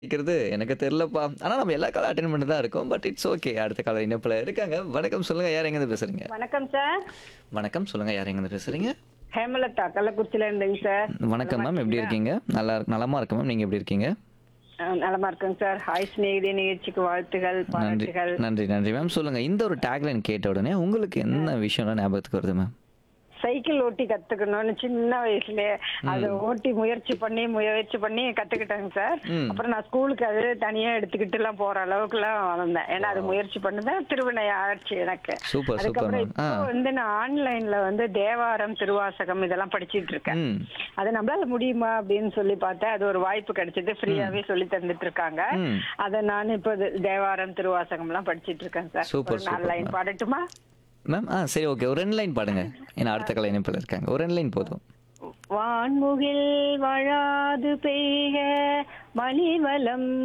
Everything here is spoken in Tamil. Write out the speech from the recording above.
கேட்கறது எனக்கு தெரியலப்பா. ஆனா நம்ம எல்லா காலும் அட்டெண்ட் பண்ணிட்டு தான் இருக்கோம். But it's okay. அடுத்த காலர் இணைப்புல இருக்காங்க. வணக்கம் சொல்லுங்க. யார் எங்கேருந்து பேசுறீங்க? வணக்கம் சார் வணக்கம் சொல்லுங்க. யார் எங்கேருந்து பேசுறீங்க? ஹேமலதா கள்ளக்குறிச்சியில இருந்தேங்க சார் வணக்கம் மேம். எப்படி இருக்கீங்க? நல்லா நலமா இருக்கு மேம். நீங்க எப்படி இருக்கீங்க? அஹ், நலமா இருக்கேங்க சார் ஹாய் ஸ்நேகிதி நிகழ்ச்சிக்கு வாழ்த்துகள் நன்றி பாராட்டுகள் நன்றி நன்றி மேம். சொல்லுங்க. இந்த ஒரு டேக்லைன் கேட்ட உடனே உங்களுக்கு என்ன விஷயம்லாம் ஞாபகத்துக்கு வருது மேம்? சைக்கிள் ஓட்டி கத்துக்கணும்னு சின்ன வயசுல அதை ஓட்டி முயற்சி பண்ணி முயற்சி பண்ணி கத்துக்கிட்டேங்க சார் ம். அப்புறம் நான் ஸ்கூலுக்கு அது தனியா எடுத்துக்கிட்டு எல்லாம் போற அளவுக்கு எல்லாம் வளர்ந்தேன் ஏன்னா அது முயற்சி பண்ணுதான் திருவினை ஆச்சு எனக்கு சூப்பர், சூப்பர் அதுக்கப்புறம் மேம். இப்போ ஆ. வந்து நான் ஆன்லைன்ல வந்து தேவாரம் திருவாசகம் இதெல்லாம் படிச்சிட்டு இருக்கேன் ம். அது நம்மளால முடியுமா அப்படின்னு சொல்லி பார்த்தேன் அது ஒரு வாய்ப்பு கிடைச்சது ஃப்ரீயாவே சொல்லி தந்துட்டு இருக்காங்க ம். அத நான் இப்ப இது தேவாரம் திருவாசகம் எல்லாம் படிச்சிட்டு இருக்கேன் சார் சூப்பர், ஒரு நாலு சூப்பர், லைன் மேம். பாடட்டுமா மேம் ஆ சரி ஓகே. ஒரு ரெண்டு லைன் பாடுங்க. ஏன்னா அடுத்த கால இணைப்புல இருக்காங்க. ஒரு ரெண்டு லைன் போதும். வான்முகில் வழாது பெய்க மணிவலம்